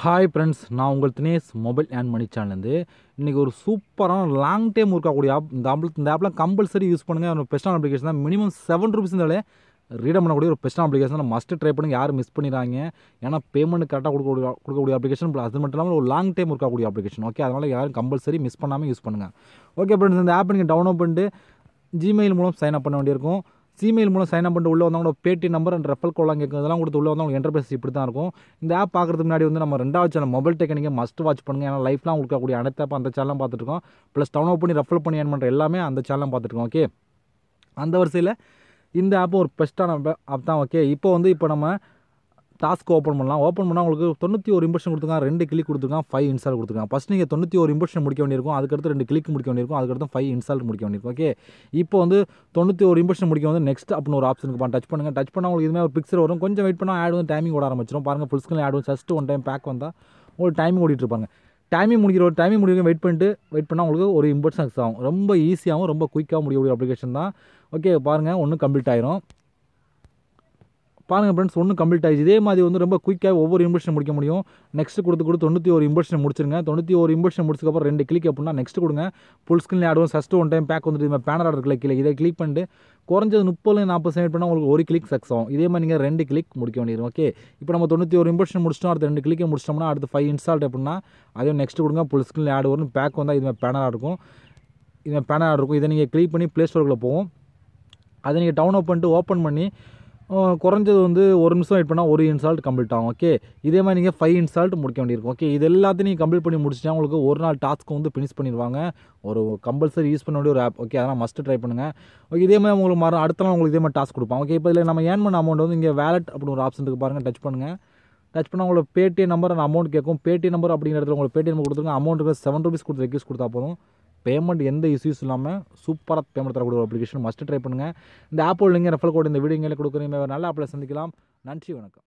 hi friends நான் உங்கள் Dinesh mobile and money சேனல்லேருந்து இன்றைக்கி ஒரு சூப்பரான லாங் டைம் இருக்கக்கூடிய ஆப் இந்த ஆப்பில் இந்த ஆப்பில் கம்பல்சரி யூஸ் பண்ணுங்கள் பெஸ்ட்டான அப்ளிகேஷன் தான் மினிமம் செவன் ருபீஸ் இருந்தாலே ரீட் பண்ணக்கூடிய ஒரு பெஸ்ட்டான அப்ளிகேஷன் தான் மஸ்ட்டு ட்ரை பண்ணுங்க யாரும் மிஸ் பண்ணிடுறாங்க ஏன்னா பேமெண்ட் கரெக்டாக கொடுக்கக்கூடிய கொடுக்கக்கூடிய அப்ளிகேஷன் ப்ளஸ் அது மட்டும் இல்லாமல் ஒரு லாங் டைம் இருக்கக்கூடிய அப்ளிகேஷன் ஓகே அதனால் யாரும் கம்பல்சரி மிஸ் பண்ணாமல் யூஸ் பண்ணுங்கள் ஓகே ஃப்ரெண்ட்ஸ் இந்த ஆப் நீங்கள் டவுன்லோட் பண்ணிட்டு ஜிமெயில் மூலம் சைன் அப் பண்ண வேண்டியிருக்கும் ஜிமெயில் மூலம் சைன் அப் பண்ணிட்டு உள்ளே வந்தவங்களோட பேடி நம்பர் அண்ட் ரெஃபல் கோலாம் கேட்கும் இதெல்லாம் கொடுத்து உள்ளே வந்தவங்க என்டர்பிரைஸ் இப்படி தான் இருக்கும் இந்த ஆப் பார்க்குறதுக்கு முன்னாடி வந்து நம்ம ரெண்டாவது சேனல் மொபைல் டெக்னிக்கை மஸ்ட் வாட்ச் பண்ணுங்கள் ஏன்னா லைஃப்லாம் உங்களுக்கு கூடிய அனைத்து ஆப் அந்த சேனலும் பார்த்துருக்கோம் ப்ளஸ் டவுன்லோட் பண்ணி ரெஃபர் பண்ணி ஏன் பண்ணுற எல்லாமே அந்த சேனலும் பார்த்துருக்கோம் ஓகே அந்த வரிசையில் இந்த ஆப்பும் ஒரு பெஸ்ட்டான ஆப் தான் ஓகே இப்போ வந்து இப்போ நம்ம டாஸ்க் ஓப்பன் பண்ணலாம் ஓப்பன் பண்ணால் உங்களுக்கு தொண்ணூற்றி ஒரு இம்பர்ஷன் கொடுத்துருக்கான் ரெண்டு கிளிக் கொடுத்துருக்கான் ஃபைவ் இன்ஸ்டால் கொடுத்துருக்கான் ஃபஸ்ட் நீங்கள் தொண்ணூற்றி ஒரு இம்பர்ஷன் முடிக்க வேண்டியிருக்கும் அதுக்கடுத்து ரெண்டு கிளிக் முடிக்க வேண்டியிருக்கும் அதுக்கடுத்து ஃபைவ் இன்ஸ்டால் முடிக்க வேண்டியிருக்கும் ஓகே இப்போ வந்து தொண்ணூற்றி ஒரு இம்பர்ஷன் முடிக்க வந்து நெக்ஸ்ட் அப்படின்னு ஒரு ஆப்ஷனுக்கு டச் பண்ணுங்கள் டச் பண்ணால் உங்களுக்கு இதுமாதிரி ஒரு பிக்சர் வரும் கொஞ்சம் வெயிட் பண்ணால் ஆட் வந்து டைமிங் ஓட ஆரம்பிச்சிடும் பாருங்கள் ஃபுல் ஸ்க்ரீன் ஆட் வந்து ஜஸ்ட் ஒன் டைம் பேக் வந்தால் உங்களுக்கு டைமிங் ஓடிட்டு இருப்பாங்க டைமிங் முடிக்கிற ஒரு டைமிங் முடிக்க வெயிட் பண்ணிட்டு வெயிட் பண்ணால் உங்களுக்கு ஒரு இம்பர்ஷன்ஸ் ஆகும் ரொம்ப ஈஸியாகவும் ரொம்ப குயிக்காக முடியக்கூடிய அப்ளிகேஷன் தான் ஓகே பாருங்கள் ஒன்றும் கம்ப்ளீட் ஆயிரும் பாருங்கள் ஃப்ரெண்ட்ஸ் ஒன்றும் கம்ப்ளீட் ஆயிடுச்சு இதே மாதிரி வந்து ரொம்ப குயிக்காக ஒவ்வொரு இம்பர்ஷன் முடிக்க முடியும் நெக்ஸ்ட் கொடுத்து கொடுத்து தொண்ணூற்றி ஒரு இம்பர்ஷன் முடிச்சிருங்க தொண்ணூற்றி ஒரு இம்பர்ஷன் முடிச்சதுக்கப்புறம் ரெண்டு கிளிக் அப்படின்னா நெக்ஸ்ட் கொடுங்க ஃபுல் ஸ்க்ரீன் ஆடும் ஃபஸ்ட்டு ஒன் டைம் பேக் வந்துட்டு இது பேனர் இருக்குல்ல கீழே இதை கிளிக் பண்ணிட்டு குறைஞ்சது முப்பது நாற்பது செகண்ட் பண்ணால் உங்களுக்கு ஒரு கிளிக் சக்ஸ் ஆகும் இதே மாதிரி நீங்கள் ரெண்டு கிளிக் முடிக்க வேண்டியது ஓகே இப்போ நம்ம தொண்ணூற்றி ஒரு இம்பர்ஷன் முடிச்சிட்டோம் அடுத்து ரெண்டு கிளிக்கை முடிச்சிட்டோம்னா அடுத்து ஃபைவ் இன்ஸ்டால்ட் அப்படின்னா அதே நெக்ஸ்ட் கொடுங்க ஃபுல் ஸ்க்ரீன் ஆட் வரும் பேக் வந்தால் இதுமாதிரி பேனராக இருக்கும் இதுமாதிரி பேனராக இருக்கும் இதை நீங்கள் கிளிக் பண்ணி ப்ளே ஸ்டோருக்குள்ளே போகும் அதை நீங்கள் டவுன்லோட் பண்ணிட்டு ஓப்பன் பண்ணி குறைஞ்சது வந்து ஒரு நிமிஷம் வெயிட் பண்ணால் ஒரு இன்ஸ்டால்ட் கம்ப்ளீட் ஆகும் ஓகே இதே மாதிரி நீங்கள் ஃபைவ் இன்ஸ்டால்ட் முடிக்க வேண்டியிருக்கும் ஓகே இது எல்லாத்தையும் நீங்கள் கம்ப்ளீட் பண்ணி முடிச்சிட்டா உங்களுக்கு ஒரு நாள் டாஸ்க்கு வந்து ஃபினிஷ் பண்ணிடுவாங்க ஒரு கம்பல்சரி யூஸ் பண்ண வேண்டிய ஒரு ஆப் ஓகே அதெல்லாம் மஸ்ட்டு ட்ரை பண்ணுங்கள் ஓகே இதே மாதிரி உங்களுக்கு மறு அடுத்த நாள் உங்களுக்கு இதே மாதிரி டாஸ்க் கொடுப்பாங்க ஓகே இப்போ இதில் நம்ம ஏன் பண்ண அமௌண்ட் வந்து இங்கே வேலட் அப்படின்னு ஒரு ஆப்ஷன் இருக்குது பாருங்கள் டச் பண்ணுங்கள் டச் பண்ணால் உங்களோட பேடிஎம் நம்பர் அந்த அமௌண்ட் கேட்கும் பேடிஎம் நம்பர் அப்படிங்கிற இடத்துல உங்களுக்கு பேடிஎம் நம்பர் கொடுத்துருங்க அமௌண்ட்டுக்கு செவன் ருபீஸ் கொடுத்து ரெக்யூஸ் கொடுத்தா போதும் பேமெண்ட் எந்த இஷ்யூஸ் இல்லாமல் சூப்பராக பேமெண்ட் தரக்கூடிய ஒரு அப்ளிகேஷன் மஸ்ட்டு ட்ரை பண்ணுங்கள் இந்த ஆப்போட லிங்க் ரெஃபர் கோட் இந்த வீடியோ கொடுக்குறீங்க நல்ல ஆப்பில் சந்திக்கலாம் நன்றி வணக்கம்